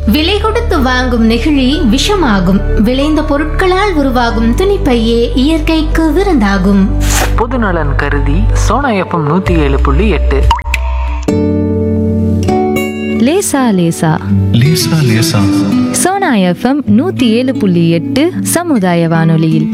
விலை கொடுத்து வாங்கும் நெகிழி விஷமாகும் விளைந்த பொருட்களால் உருவாகும் துணிப்பையே இயற்கைக்கு விருந்தாகும் பொதுநலன் கருதி சோனா எஃப்எம் நூற்றி ஏழு புள்ளி எட்டு லேசா லேசா லேசா லேசா சோனா எஃப்எம் நூத்தி ஏழு புள்ளி எட்டு சமுதாய வானொலியில்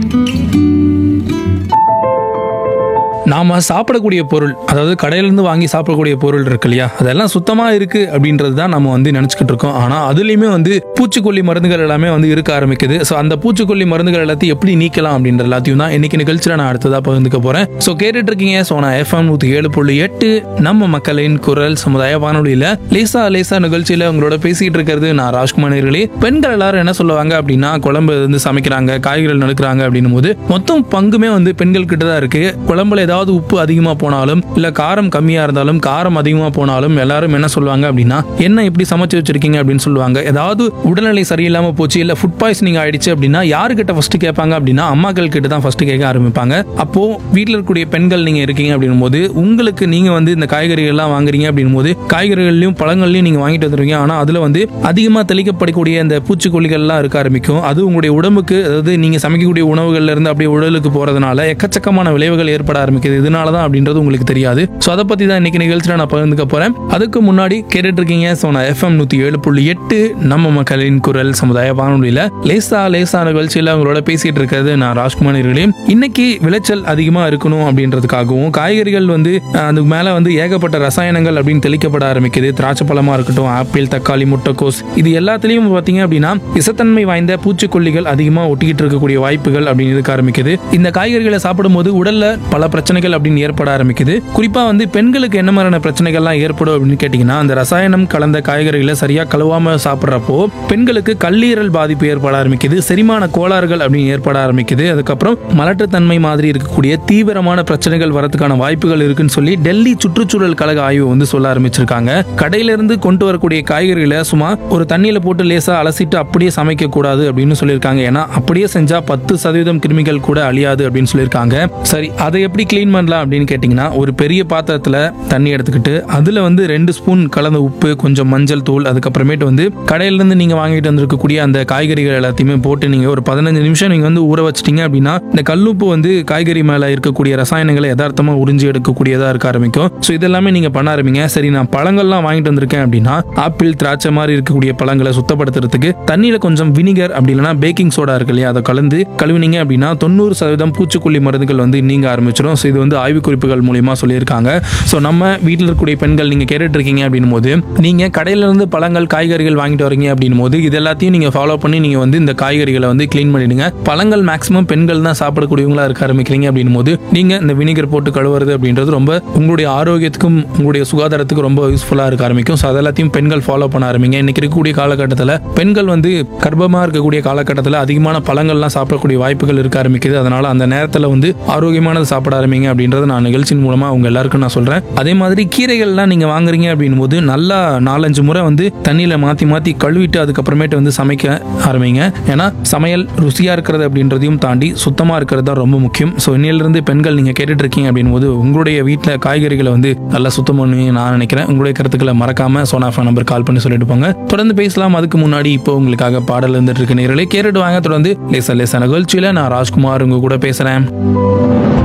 நாம சாப்பிடக்கூடிய பொருள் அதாவது கடையிலேருந்து வாங்கி சாப்பிடக்கூடிய பொருள் இருக்கு இல்லையா அதெல்லாம் சுத்தமா இருக்கு அப்படின்றது தான் நம்ம வந்து நினச்சிக்கிட்டு இருக்கோம் ஆனால் அதுலேயுமே வந்து பூச்சிக்கொல்லி மருந்துகள் எல்லாமே வந்து இருக்க ஆரம்பிக்குது ஸோ அந்த பூச்சிக்கொல்லி மருந்துகள் எல்லாத்தையும் எப்படி நீக்கலாம் அப்படின்ற எல்லாத்தையும் தான் இன்னைக்கு நிகழ்ச்சியில் நான் அடுத்ததாக பகிர்ந்துக்க போறேன் ஸோ கேட்டுட்டு இருக்கீங்க ஸோ நான் எஃப்எம் நூற்றி ஏழு புள்ளி எட்டு நம்ம மக்களின் குரல் சமுதாய வானொலியில் லேசா லேசா நிகழ்ச்சியில் உங்களோட பேசிட்டு இருக்கிறது நான் ராஜ்குமார் நேர்களே பெண்கள் எல்லாரும் என்ன சொல்லுவாங்க அப்படின்னா குழம்பு வந்து சமைக்கிறாங்க காய்கறிகள் நடுக்கிறாங்க அப்படின்னும் போது மொத்தம் பங்குமே வந்து பெண்கள் கிட்ட தான் இருக்கு குழம்புல ஏதாவது உப்பு அதிகமா போனாலும் இல்ல காரம் கம்மியா இருந்தாலும் காரம் அதிகமா போனாலும் எல்லாரும் என்ன சொல்லுவாங்க அப்படின்னா என்ன இப்படி சமைச்சு வச்சிருக்கீங்க அப்படின்னு சொல்லுவாங்க ஏதாவது உடல்நிலை சரியில்லாம போச்சு இல்ல ஃபுட் பாய்சனிங் ஆயிடுச்சு அப்படின்னா யாருக்கிட்ட ஃபர்ஸ்ட் கேட்பாங்க அப்படின்னா அம்மாக்கள் கிட்ட தான் ஃபர்ஸ்ட் கேட்க ஆரம்பிப்பாங்க அப்போ வீட்டில் இருக்கக்கூடிய பெண்கள் நீங்க இருக்கீங்க அப்படின்னும் போது உங்களுக்கு நீங்க வந்து இந்த காய்கறிகள் எல்லாம் வாங்குறீங்க அப்படின்னும் போது காய்கறிகள்லையும் பழங்கள்லையும் நீங்க வாங்கிட்டு வந்துருவீங்க ஆனா அதுல வந்து அதிகமா தெளிக்கப்படக்கூடிய இந்த பூச்சிக்கொல்லிகள் எல்லாம் இருக்க ஆரம்பிக்கும் அது உங்களுடைய உடம்புக்கு அதாவது நீங்க சமைக்கக்கூடிய உணவுகள்ல இருந்து அப்படியே உடலுக்கு போறதுனால எக்கச்சக்கமான விளைவுகள் ஏற்பட ஆரம்பிக்குது இதனால தான் அப்படின்றது உங்களுக்கு தெரியாது ஸோ அதை பத்தி தான் இன்னைக்கு நிகழ்ச்சியில் நான் பகிர்ந்துக்க போறேன் அதுக்கு முன்னாடி கேட்டுட்டு இருக்கீங்க ஸோ நான் எஃப்எம் நூத்தி ஏழு புள்ளி எட்டு நம்ம மக்களின் குரல் சமுதாய வானொலியில லேசா லேசா நிகழ்ச்சியில அவங்களோட பேசிட்டு இருக்கிறது நான் ராஜ்குமார் இவர்களே இன்னைக்கு விளைச்சல் அதிகமா இருக்கணும் அப்படின்றதுக்காகவும் காய்கறிகள் வந்து அஹ், அதுக்கு மேல வந்து ஏகப்பட்ட ரசாயனங்கள் அப்படின்னு தெளிக்கப்பட ஆரம்பிக்குது திராட்சை பழமா இருக்கட்டும் ஆப்பிள் தக்காளி முட்டைக்கோஸ் இது எல்லாத்துலயும் பாத்தீங்க அப்படின்னா விசத்தன்மை வாய்ந்த பூச்சிக்கொல்லிகள் அதிகமா ஒட்டிக்கிட்டு இருக்கக்கூடிய வாய்ப்புகள் அப்படின்னு இருக்க ஆரம்பிக்குது இந்த காய்கறிகளை சாப்பிடும்போது உடல்ல பல பிரச்சனைகள் அப்படின்னு ஏற்பட ஆரம்பிக்குது குறிப்பா வந்து பெண்களுக்கு என்ன மாதிரியான பிரச்சனைகள்லாம் ஏற்படும் அப்படின்னு கேட்டீங்கன்னா அந்த ரசாயனம் கலந்த காய்கறிகளை சரியா கழுவாம சாப்பிட்றப்போ பெண்களுக்கு கல்லீரல் பாதிப்பு ஏற்பட ஆரம்பிக்குது செரிமான கோளாறுகள் அப்படின்னு ஏற்பட ஆரம்பிக்குது அதுக்கப்புறம் மலட்டுத்தன்மை மாதிரி இருக்கக்கூடிய தீவிரமான பிரச்சனைகள் வரதுக்கான வாய்ப்புகள் இருக்குன்னு சொல்லி டெல்லி சுற்றுச்சூழல் கழக ஆய்வு வந்து சொல்ல ஆரம்பிச்சிருக்காங்க கடையில இருந்து கொண்டு வரக்கூடிய காய்கறிகளை சும்மா ஒரு தண்ணியில போட்டு லேசா அலசிட்டு அப்படியே சமைக்க கூடாது அப்படின்னு சொல்லியிருக்காங்க ஏன்னா அப்படியே செஞ்சா பத்து சதவீதம் கிருமிகள் கூட அழியாது அப்படின்னு சொல்லியிருக்காங்க சரி அதை எப்படி க்ளீன் பண்ணலாம் அப்படின்னு கேட்டிங்கன்னா ஒரு பெரிய பாத்திரத்துல தண்ணி எடுத்துக்கிட்டு அதுல வந்து ரெண்டு ஸ்பூன் கலந்த உப்பு கொஞ்சம் மஞ்சள் தூள் அதுக்கப்புறமேட்டு வந்து கடையில இருந்து நீங்க வாங்கிட்டு வந்திருக்கக்கூடிய அந்த காய்கறிகள் எல்லாத்தையுமே போட்டு நீங்க ஒரு பதினஞ்சு நிமிஷம் நீங்க வந்து ஊற வச்சிட்டீங்க அப்படின்னா இந்த கல்லுப்பு வந்து காய்கறி மேல இருக்கக்கூடிய ரசாயனங்களை யதார்த்தமா உறிஞ்சி எடுக்கக்கூடியதா இருக்க ஆரம்பிக்கும் ஸோ இதெல்லாமே நீங்க பண்ண ஆரம்பிங்க சரி நான் பழங்கள்லாம் வாங்கிட்டு வந்திருக்கேன் அப்படின்னா ஆப்பிள் திராட்சை மாதிரி இருக்கக்கூடிய பழங்களை சுத்தப்படுத்துறதுக்கு தண்ணியில கொஞ்சம் வினிகர் அப்படி இல்லைன்னா பேக்கிங் சோடா இருக்கு இல்லையா அதை கலந்து கழுவினீங்க அப்படின்னா தொண்ணூறு சதவீதம் பூச்சிக்கொல்லி மருந்துகள் வந்து நீங்க ஆரம்பிச்சிடும் ஸோ இது வந்து ஆய்வு குறிப்புகள் மூலியமா சொல்லியிருக்காங்க ஸோ நம்ம வீட்டில் இருக்கக்கூடிய பெண்கள் நீங்க கேட்டுட்டு இருக்கீங்க அப்படின்னும் போது நீங்க கடையில இருந்து பழங்கள் காய்கறிகள் வாங்கிட்டு வரீங்க அப்படின்னும் போது இது எல்லாத்தையும் நீங்க ஃபாலோ பண்ணி நீங்க வந்து இந்த காய்கறிகளை வந்து க்ளீன் பண்ணிடுங்க பழங்கள் மேக்ஸிமம் பெண்கள் தான் சாப்பிடக்கூடியவங்களா இருக்க ஆரம்பிக்கிறீங்க அப்படின்னும் போது நீங்க இந்த வினிகர் போட்டு கழுவுறது அப்படின்றது ரொம்ப உங்களுடைய ஆரோக்கியத்துக்கும் உங்களுடைய சுகாதாரத்துக்கும் ரொம்ப யூஸ்ஃபுல்லா இருக்க ஆரம்பிக்கும் ஸோ அதெல்லாத்தையும் பெண்கள் ஃபாலோ பண்ண ஆரம்பிங்க இன்னைக்கு இருக்கக்கூடிய காலகட்டத்தில் பெண்கள் வந்து கர்ப்பமா இருக்கக்கூடிய காலகட்டத்தில் அதிகமான பழங்கள்லாம் சாப்பிடக்கூடிய வாய்ப்புகள் இருக்க ஆரம்பிக்குது அதனால அந்த நேரத்தில் வந்து ஆரோக்கியமானது சாப்பிட ஆரம்பிங்க அப்படின்றத நான் நிகழ்ச்சியின் மூலமா உங்க எல்லாருக்கும் நான் சொல்றேன் அதே மாதிரி கீரைகள்லாம் நீங்க வாங்குறீங்க அப்படின்னும் போது நல்லா நாலஞ்சு முறை வந்து தண்ணியில மாத்தி மாத்தி கழுவிட்டு அதுக்கப்புறமேட்டு வந்து சமைக்க ஆரம்பிங்க ஏன்னா சமையல் ருசியா இருக்கிறது அப்படின்றதையும் தாண்டி சுத்தமா இருக்கிறது தான் ரொம்ப முக்கியம் ஸோ இன்னிலிருந்து பெண்கள் நீங்க கேட்டுட்டு இருக்கீங்க அப்படின்னும் போது உங்களுடைய வீட்டில் காய்கறிகளை வந்து நல்லா சுத்தம் பண்ணுவீங்க நான் நினைக்கிறேன் உங்களுடைய கருத்துக்களை மறக்காம சோனா ஃபோன் நம்பர் கால் பண்ணி சொல்லிட்டு போங்க தொடர்ந்து பேசலாம் அதுக்கு முன்னாடி இப்போ உங்களுக்காக பாடல் இருந்துட்டு இருக்கு நேரலே கேட்டுட்டு வாங்க தொடர்ந்து லேசா லேசா நிகழ்ச்சியில நான் ராஜ்குமார் உங்க கூட பேசுறேன்